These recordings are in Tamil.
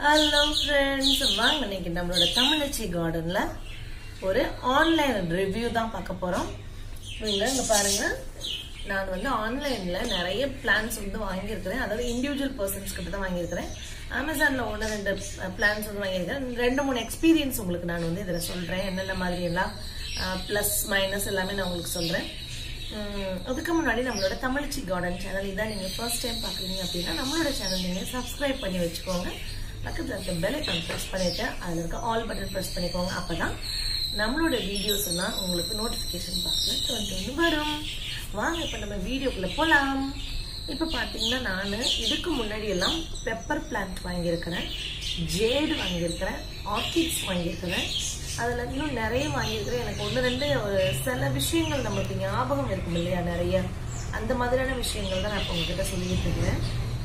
ஹலோ ஃப்ரெண்ட்ஸ் வாங்க இன்னைக்கு நம்மளோட தமிழச்சி கார்டன்ல ஒரு ஆன்லைன் ரிவ்யூ தான் பார்க்க போறோம் நீங்க இங்க பாருங்க நான் வந்து ஆன்லைன்ல நிறைய பிளான்ஸ் வந்து வாங்கியிருக்கிறேன் அதாவது இண்டிவிஜுவல் பர்சன்ஸ் கிட்ட தான் வாங்கியிருக்கிறேன் அமேசான்ல ஒன்று ரெண்டு பிளான்ஸ் வந்து வாங்கியிருக்கிறேன் ரெண்டு மூணு எக்ஸ்பீரியன்ஸ் உங்களுக்கு நான் வந்து இதில் சொல்றேன் என்னென்ன மாதிரி எல்லாம் ப்ளஸ் மைனஸ் எல்லாமே நான் உங்களுக்கு சொல்றேன் உம், அதுக்கு முன்னாடி நம்மளோட தமிழ்ச்சி கார்டன் சேனல் இதான் நீங்க ஃபர்ஸ்ட் டைம் பாக்குறீங்க அப்படின்னா நம்மளோட சேனல் நீங்க சப்ஸ்கிரைப் பண்ணி வச்சுக்கோங்க பக்கத்துல இருக்க பெல் ஐக்கான் ப்ரெஸ் பண்ணிட்டு அதுல இருக்க ஆல் பட்டன் ப்ரெஸ் பண்ணிக்கோங்க அப்பதான் நம்மளோட வீடியோஸ் எல்லாம் உங்களுக்கு நோட்டிபிகேஷன் பாக்ஸ்ல வந்து வரும் வாங்க இப்ப நம்ம வீடியோக்குள்ள போலாம் இப்ப பாத்தீங்கன்னா நான் இதுக்கு முன்னாடி எல்லாம் பெப்பர் பிளான்ட் வாங்கியிருக்கிறேன் ஜேடு வாங்கியிருக்கிறேன் ஆர்கிட்ஸ் வாங்கியிருக்கிறேன் அதுல இன்னும் நிறைய வாங்கியிருக்கிறேன் எனக்கு ஒன்று ரெண்டு ஒரு சில விஷயங்கள் நம்மளுக்கு ஞாபகம் இருக்கும் இல்லையா நிறைய அந்த மாதிரியான விஷயங்கள் தான் நான் இப்போ உங்ககிட்ட சொல்லிட்டு இருக்கிறேன்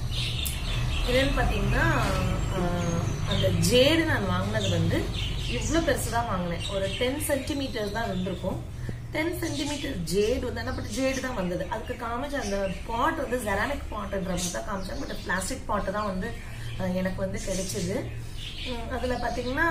என்னன்னு பார்த்தீங்கன்னா ஆஹ், அந்த ஜேடு நான் வாங்கினது வந்து இவ்வளோ பெருசு தான் வாங்கினேன் ஒரு டென் சென்டிமீட்டர் தான் இருந்திருக்கும் டென் சென்டிமீட்டர் ஜேடு வந்து ஆனால் பட் ஜேடு தான் வந்தது அதுக்கு காமிச்ச அந்த பாட் வந்து ஜெராமிக் பாட்டுன்ற மாதிரி தான் காமிச்சாங்க பட் பிளாஸ்டிக் பாட்டு தான் வந்து ஆஹ், எனக்கு வந்து கிடைச்சிது உம், அதுல பார்த்தீங்கன்னா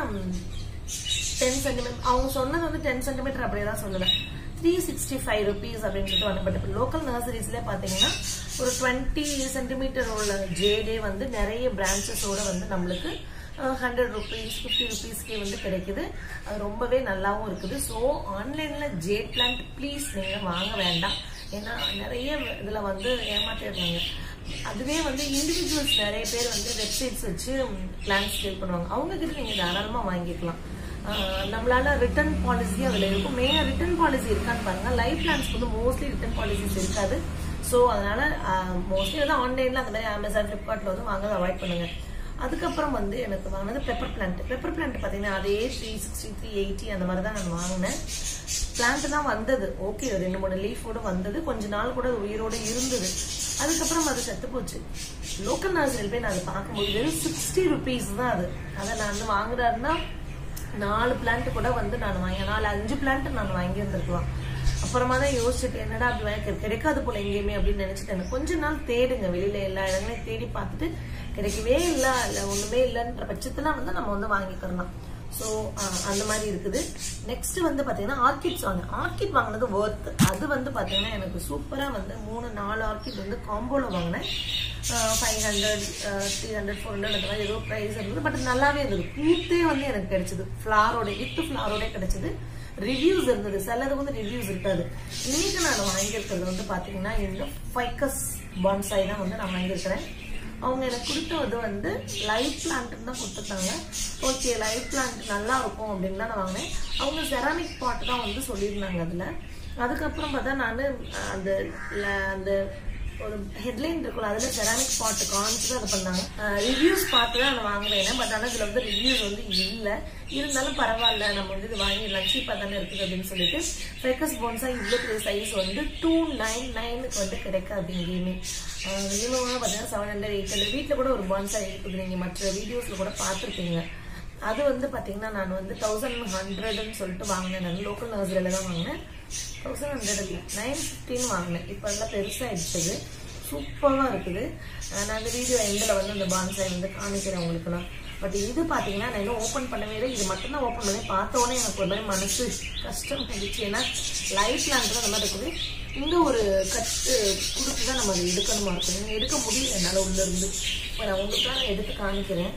டென் சென்டிமீட்டர் அவங்க சொன்னது வந்து டென் சென்டிமீட்டர் அப்படியே தான் சொன்னது த்ரீ சிக்ஸ்டி ஃபைவ் ருபீஸ் அப்படின்னு சொல்லிட்டு வந்து பட் இப்போ லோக்கல் நர்சரிஸ்ல பார்த்தீங்கன்னா ஒரு டுவெண்ட்டி சென்டிமீட்டர் உள்ள ஜேடே வந்து நிறைய பிரான்ச்சஸோட வந்து நம்மளுக்கு ஹண்ட்ரட் ருபீஸ் ஃபிஃப்டி ருபீஸ்க்கே வந்து கிடைக்குது அது ரொம்பவே நல்லாவும் இருக்குது ஸோ ஆன்லைன்ல ஜே பிளான்ட் ப்ளீஸ் நீங்க வாங்க வேண்டாம் ஏன்னா நிறைய இதுல வந்து ஏமாத்திடுறாங்க அதுவே வந்து இண்டிவிஜுவல்ஸ் நிறைய பேர் வந்து வெப்சைட்ஸ் வச்சு பிளான்ஸ் சேல் பண்ணுவாங்க அவங்க கிட்ட நீங்க தாராளமா வாங்கிக்கலாம் ஆஹ் நம்மளால ரிட்டர்ன் பாலிசி அதுல இருக்கும் மெயினா ரிட்டர்ன் பாலிசி இருக்கான்னு பாருங்க லைஃப் பிளான்ஸ்க்கு வந்து மோஸ்ட்லி ரிட்டர்ன் பாலிசிஸ் இருக்காது ஸோ அதனால மோஸ்ட்லி வந்து ஆன்லைன்ல அந்த மாதிரி அமேசான் ஃபிளிப்கார்ட்ல வந்து வாங்குறத அவாய்ட் பண்ணுங்க அதுக்கப்புறம் வந்து எனக்கு வாங்கினது பெப்பர் பிளான்ட் பெப்பர் பிளான்ட் பார்த்தீங்கன்னா அதே த்ரீ சிக்ஸ்டி த்ரீ எயிட்டி அந்த மாதிரி தான் நான் வாங்கினேன் பிளான்ட் தான் வந்தது ஓகே ரெண்டு மூணு லீஃபோட வந்தது கொஞ்ச நாள் கூட அது உயிரோட இருந்தது அதுக்கப்புறம் அது செத்து போச்சு லோக்கல் நர்சரியில் போய் நான் அதை பார்க்கும்போது வெறும் சிக்ஸ்டி ருபீஸ் தான் அது அதை நான் வந்து வாங்குறாருன்னா நாலு பிளான்ட் கூட வந்து நான் வாங்கி நாலு அஞ்சு பிளான்ட் நான் வாங்கி வந்திருக்கலாம் அப்புறமா தான் யோசிச்சுட்டு என்னடா அப்படி வாங்கி கிடைக்காது போல எங்கேயுமே அப்படின்னு நினைச்சிட்டேன் கொஞ்ச நாள் தேடுங்க வெளியில எல்லா இடங்களையும் தேடி பார்த்துட்டு கிடைக்கவே இல்லை இல்லை ஒண்ணுமே இல்லைன்ற பட்சத்துல வந்து நம்ம வந்து வாங்கிக்கிறலாம் ஸோ அந்த மாதிரி இருக்குது நெக்ஸ்ட் வந்து பாத்தீங்கன்னா ஆர்கிட்ஸ் வாங்க ஆர்கிட் வாங்கினது ஒர்த் அது வந்து பாத்தீங்கன்னா எனக்கு சூப்பரா வந்து மூணு நாலு ஆர்கிட் வந்து காம்போல வாங்கினேன் five hundred three hundred four hundred அந்த மாதிரி ஏதோ ப்ரைஸ் இருந்தது பட் நல்லாவே இருந்தது பூத்தே வந்து எனக்கு கிடைச்சது ஃப்ளாரோட வித் ஃப்ளாரோட கிடைச்சது ரிவ்யூஸ் இருந்தது சிலது வந்து ரிவ்யூஸ் இருக்காது இன்னைக்கு நான் வாங்கியிருக்கிறது வந்து பாத்தீங்கன்னா இந்த ஃபைக்கஸ் பான்சாய் தான் வந்து நான் வாங்கியிருக்கிறேன் அவங்க எனக்கு கொடுத்தது வந்து லைஃப் பிளான்ட் தான் கொடுத்துருந்தாங்க ஓகே லைஃப் பிளான்ட் நல்லா இருக்கும் அப்படின்னு தான் நான் வாங்கினேன் அவங்க செராமிக் பாட் தான் வந்து சொல்லியிருந்தாங்க அதுல அதுக்கப்புறம் பார்த்தா நான் அந்த ல- அந்த ஒரு ஹெட்லைன் இருக்கும்ல அதுல செராமிக் பாட் காமிச்சு தான் அது பண்ணாங்க ரிவ்யூஸ் பார்த்து தான் நான் வாங்குறேன் பட் ஆனால் இதுல வந்து ரிவ்யூஸ் வந்து இல்ல இருந்தாலும் பரவாயில்ல நம்ம வந்து இது வாங்கிடலாம் சீப்பா தானே இருக்குது அப்படின்னு சொல்லிட்டு ஃபெக்கஸ் போன்ஸா இவ்வளோ பெரிய சைஸ் வந்து டூ நைன் நைனுக்கு வந்து கிடைக்காது எங்கேயுமே மினிமம் பார்த்தீங்கன்னா செவன் ஹண்ட்ரட் எயிட் ஹண்ட்ரட் வீட்டில் கூட ஒரு பான்ஸா இருக்குது நீங்க மற்ற வீடியோஸ்ல கூட பார்த்துருப்பீங்க அது வந்து பாத்தீங்கன்னா நான் வந்து தௌசண்ட் ஹண்ட்ரட்னு சொல்லிட்டு வாங்கினேன் நான் லோக்கல் நர்சரியில தான் வாங்கினேன் தௌசண்ட் ஹண்ட்ரட் இல்லை நைன் ஃபிஃப்டின்னு வாங்கினேன் இப்போ எல்லாம் பெருசாகிடுச்சது சூப்பராக இருக்குது அஹ் நான் அந்த வீடியோ எண்டில் வந்து அந்த பான்சாய் வந்து காமிக்கிறேன் உங்களுக்குலாம் பட் இது பார்த்தீங்கன்னா நான் இன்னும் ஓப்பன் பண்ணவே இல்லை இது மட்டும் தான் ஓப்பன் பண்ணி பார்த்த உடனே எனக்கு ஒரு மாதிரி மனசு கஷ்டம் ஆயிடுச்சு ஏன்னா லைஃப் லேண்ட் அந்த மாதிரி இருக்குது இங்கே ஒரு கட்டு கொடுத்து தான் நம்ம அதை எடுக்கணுமா இருக்கும் நீங்க எடுக்க முடியல என்னால் உள்ள இருந்து இப்போ நான் உங்களுக்கு நான் எடுத்து காமிக்கிறேன்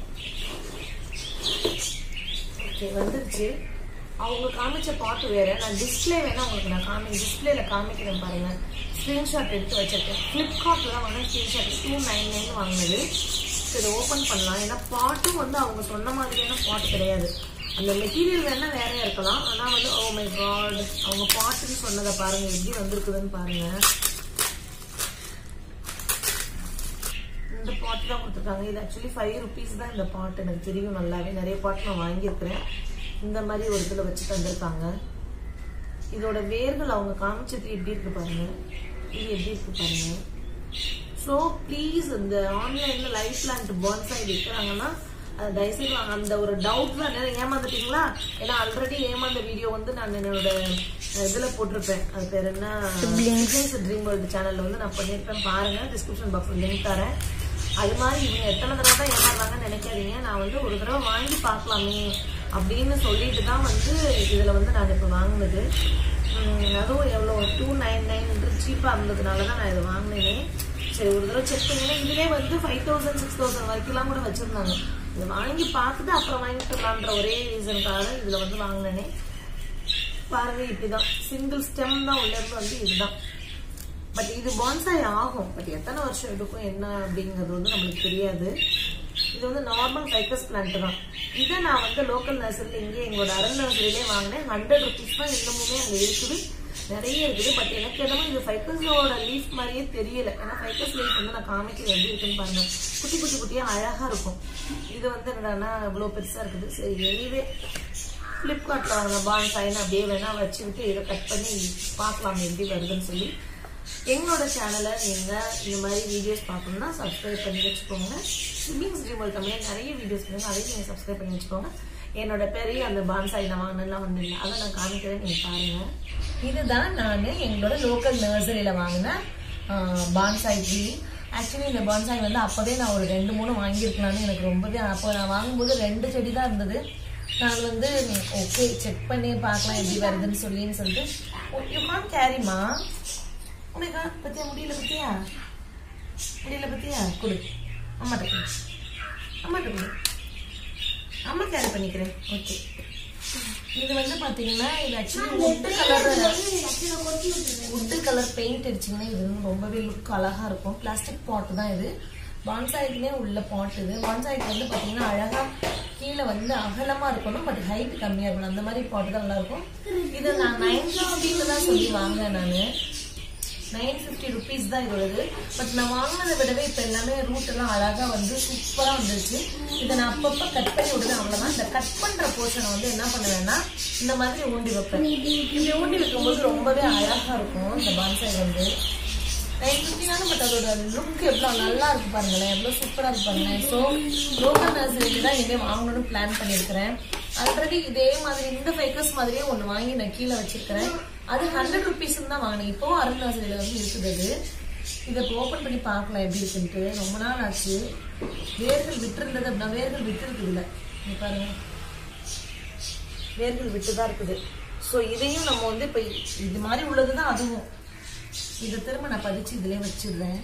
ஓகே வந்துருச்சு அவங்க காமிச்ச பாட்டு வேற நான் டிஸ்ப்ளே வேணா உங்களுக்கு நான் காமி டிஸ்பிளேல காமிக்கிறேன் பாருங்க ஸ்கிரீன்ஷாட் எடுத்து வச்சிருக்கேன் ஃப்ளிப்கார்ட்ல தான் வாங்கின ஸ்கிரீன்ஷாட் டூ நைன் நைன் வாங்கினது சரி இதை ஓப்பன் பண்ணலாம் ஏன்னா பாட்டும் வந்து அவங்க சொன்ன மாதிரியான பாட்டு கிடையாது அந்த மெட்டீரியல் வேணா வேறையா இருக்கலாம் ஆனா வந்து ஓ மை காட் அவங்க பாட்டுன்னு சொன்னதை பாருங்க எப்படி வந்திருக்குதுன்னு பாருங்க இந்த பாட் தான் கொடுத்துருக்காங்க இது ஆக்சுவலி ஃபைவ் ருபீஸ் தான் இந்த பாட் எனக்கு தெரியும் நல்லாவே நிறைய பாட் நான் வாங்கியிருக்கிறேன் இந்த மாதிரி ஒரு இதில் வச்சு தந்திருக்காங்க இதோட வேர்கள் அவங்க காமிச்சது எப்படி இருக்கு பாருங்க இது எப்படி இருக்கு பாருங்க ஸோ ப்ளீஸ் இந்த ஆன்லைன்ல லைஃப் பிளான்ட் பான்சாய் விற்கிறாங்கன்னா அது தயவுசெய்து வாங்க. அந்த ஒரு டவுட் தான் என்ன ஏமாந்துட்டீங்களா ஏன்னா ஆல்ரெடி ஏமாந்த வீடியோ வந்து நான் என்னோட இதுல போட்டிருப்பேன் அது பேர் என்ன ட்ரீம் வேர்ல்டு சேனல்ல வந்து நான் பண்ணியிருப்பேன் பாருங்க டிஸ்கிரிப்ஷன் பாக்ஸ்ல லிங்க் தரேன் அது மாதிரி இவங்க எத்தனை தடவை தான் ஏமாறுறாங்கன்னு நினைக்காதீங்க நான் வந்து ஒரு தடவை வாங்கி பார்க்கலாமே அப்படின்னு சொல்லிட்டு தான் வந்து இதில் வந்து நான் இப்போ வாங்கினது உம், அதுவும் எவ்வளோ டூ நைன் நைன் சீப்பாக இருந்ததுனால தான் நான் இதை வாங்கினேனே சரி ஒரு தடவை செக் பண்ணிங்கன்னா இதுலேயே வந்து ஃபைவ் தௌசண்ட் சிக்ஸ் தௌசண்ட் வரைக்கும்லாம் கூட வச்சுருந்தாங்க இதை வாங்கி பார்த்துட்டு அப்புறம் வாங்கிக்கலான்ற ஒரே ரீசனுக்காக தான் இதில் வந்து வாங்கினேனே பாருங்க இப்படிதான் சிங்கிள் ஸ்டெம் தான் உள்ள இருந்து வந்து இதுதான் பட் இது பான்சாய் ஆகும் பட் எத்தனை வருஷம் எடுக்கும் என்ன அப்படிங்கிறது வந்து நம்மளுக்கு தெரியாது இது வந்து நார்மல் ஃபைக்கஸ் பிளான்ட் தான் இதை நான் வந்து லோக்கல் நர்சரியில் இங்கே எங்களோட அரண் நர்சரியிலே வாங்கினேன் ஹண்ட்ரட் ருபீஸ் தான் இன்னமுமே அங்கே இருக்குது நிறைய இருக்குது பட் எனக்கு என்னமோ இது ஃபைக்கஸோட லீஃப் மாதிரியே தெரியல ஏன்னா ஃபைக்கஸ் லீஃப் வந்து நான் காமிக்க எப்படி இருக்குன்னு பாருங்க குட்டி குட்டி குட்டியாக அழகாக இருக்கும் இது வந்து என்னடான்னா இவ்வளோ பெருசாக இருக்குது சரி எனிவே ஃப்ளிப்கார்ட்டில் அவங்க பான் சைன் அப்படியே வேணா வச்சுக்கிட்டு இதை கட் பண்ணி பார்க்கலாம் எப்படி வருதுன்னு சொல்லி எங்களோட சேனலை நீங்கள் இந்த மாதிரி வீடியோஸ் பார்க்கணும்னா சப்ஸ்கிரைப் பண்ணி வச்சுக்கோங்க சிப்ளிங்ஸ் ட்ரீமல் தமிழ் நிறைய வீடியோஸ் பண்ணுங்க அதையும் நீங்கள் சப்ஸ்கிரைப் பண்ணி வச்சுக்கோங்க என்னோட பெரிய அந்த பான்சாய் நான் வாங்கினெல்லாம் ஒன்றும் இல்லை அதை நான் காமிக்கிறேன் நீங்கள் பாருங்கள் இதுதான் நான் எங்களோட லோக்கல் நர்சரியில் வாங்கின பான்சாய் ட்ரீ ஆக்சுவலி இந்த பான்சாய் வந்து அப்போவே நான் ஒரு ரெண்டு மூணு வாங்கியிருக்கலாம்னு எனக்கு ரொம்பவே அப்போ நான் வாங்கும்போது ரெண்டு செடி தான் இருந்தது நான் வந்து ஓகே செக் பண்ணி பார்க்கலாம் எப்படி வருதுன்னு சொல்லின்னு சொல்லிட்டு யூ கான் கேரிமா உனக்கா பத்தியா முடியல பத்தியா முடியல பத்தியா கொடு அம்மாட்ட கொடு அம்மாட்ட கொடு அம்மா கேரி பண்ணிக்கிறேன் ஓகே இது வந்து பாத்தீங்கன்னா இது actually wood colour wood colour paint அடிச்சிங்கன்னா இது வந்து ரொம்பவே லுக் அழகா இருக்கும் பிளாஸ்டிக் பாட் தான் இது பான்சாய்க்குனே உள்ள பாட் இது பான்சாய்க்கு வந்து பாத்தீங்கன்னா அழகா கீழே வந்து அகலமா இருக்கணும் பட் ஹைட் கம்மியா இருக்கணும் அந்த மாதிரி பாட் தான் நல்லா இருக்கும் இது நான் நைன் ஃபிஃப்டின்னு தான் சொல்லி வாங்கினேன் நான் நைன் ஃபிஃப்டி ருபீஸ் தான் இதோடது பட் நான் வாங்கினதை விடவே இப்போ எல்லாமே ரூட் எல்லாம் அழகா வந்து சூப்பரா வந்துருச்சு இதை நான் அப்பப்போ கட் பண்ணி விடுவேன் அவ்வளவுதான் இந்த கட் பண்ற போர்ஷனை வந்து என்ன பண்ணுவேன்னா இந்த மாதிரி ஊண்டி வைப்பேன் இப்படி ஊண்டி வைக்கும்போது ரொம்பவே அழகா இருக்கும் இந்த பான்சாய் வந்து நைன் ஃபிஃப்டினாலும் பட் அதோட லுக் எவ்வளோ நல்லா இருக்கு பாருங்களேன் எவ்வளோ சூப்பராக இருக்கு பாருங்களேன் ஸோ லோக்கல் நர்சரியில் தான் இனிமேல் வாங்கணும்னு பிளான் பண்ணியிருக்கிறேன் ஆல்ரெடி இதே மாதிரி இந்த ஃபைக்கர்ஸ் மாதிரியே ஒன்று வாங்கி நான் கீழே வச்சிருக்கிறேன் அது ஹண்ட்ரட் ருபீஸ்ன்னு தான் வாங்கினேன் இப்போவும் அருண் நர்சரியில் வந்து இருக்குது அது இதை இப்போ ஓப்பன் பண்ணி பார்க்கலாம் எப்படி இருக்குன்ட்டு ரொம்ப நாள் ஆச்சு வேர்கள் விட்டுருந்தது அப்படின்னா வேர்கள் விட்டு இருக்குது இல்லை இங்க பாருங்க வேர்கள் விட்டு தான் இருக்குது ஸோ இதையும் நம்ம வந்து இப்போ இது மாதிரி உள்ளது தான் அதுவும் இதை திரும்ப நான் பதிச்சு இதுலயே வச்சிடுறேன்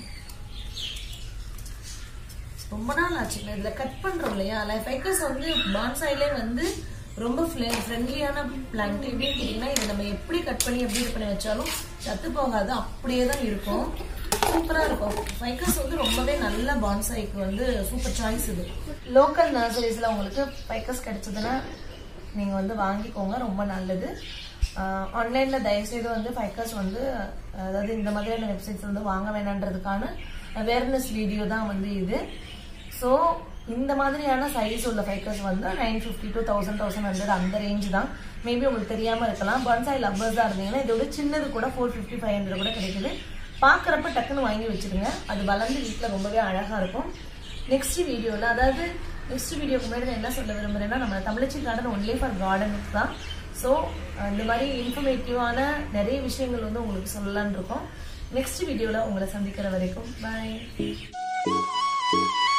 ரொம்ப நாள் ஆச்சுங்க இதுல கட் பண்றோம் இல்லையா ஃபைக்கஸ் வந்து பான்சாயிலே வந்து ரொம்ப ஃப்ரெண்ட்லியான பிளான்ட் எப்படின்னு கேட்டீங்கன்னா இதை நம்ம எப்படி கட் பண்ணி எப்படி இது பண்ணி வச்சாலும் சத்து போகாது அப்படியே தான் இருக்கும் சூப்பரா இருக்கும் ஃபைக்கஸ் வந்து ரொம்பவே நல்ல பான்சாய்க்கு வந்து சூப்பர் சாய்ஸ் இது லோக்கல் நர்சரிஸ்ல உங்களுக்கு ஃபைக்கஸ் கிடைச்சதுன்னா நீங்க வந்து வாங்கிக்கோங்க ரொம்ப நல்லது ஆன்லைன்ல தயவுசெய்து வந்து ஃபைக்கர்ஸ் வந்து அதாவது இந்த மாதிரியான வெப்சைட்ஸ் வந்து வாங்க வேணான்றதுக்கான அவேர்னஸ் வீடியோ தான் வந்து இது ஸோ இந்த மாதிரியான சைஸ் உள்ள ஃபைக்கர்ஸ் வந்து nine fifty two thousand thousand hundred அந்த ரேஞ்ச் தான் மேபி உங்களுக்கு தெரியாம இருக்கலாம் பன்சாய் லவ்வர்ஸ் தான் இருந்தீங்கன்னா இதோட சின்னது கூட ஃபோர் ஃபிஃப்டி ஃபைவ் ஹண்ட்ரட் கூட கிடைக்குது பார்க்குறப்ப டக்குன்னு வாங்கி வச்சிருங்க அது வளர்ந்து வீட்டில் ரொம்பவே அழகா இருக்கும் நெக்ஸ்ட் வீடியோவில் அதாவது நெக்ஸ்ட் வீடியோக்கு முன்னாடி நான் என்ன சொல்ல விரும்புறேன்னா நம்ம தமிழச்சி கார்டன் ஒன்லி ஃபார் கார்டனுக்கு தான் ஸோ இந்த மாதிரி இன்ஃபர்மேட்டிவான நிறைய விஷயங்கள் வந்து உங்களுக்கு சொல்லலான்னு இருக்கோம் நெக்ஸ்ட் வீடியோவில் உங்களை சந்திக்கிற வரைக்கும் பாய்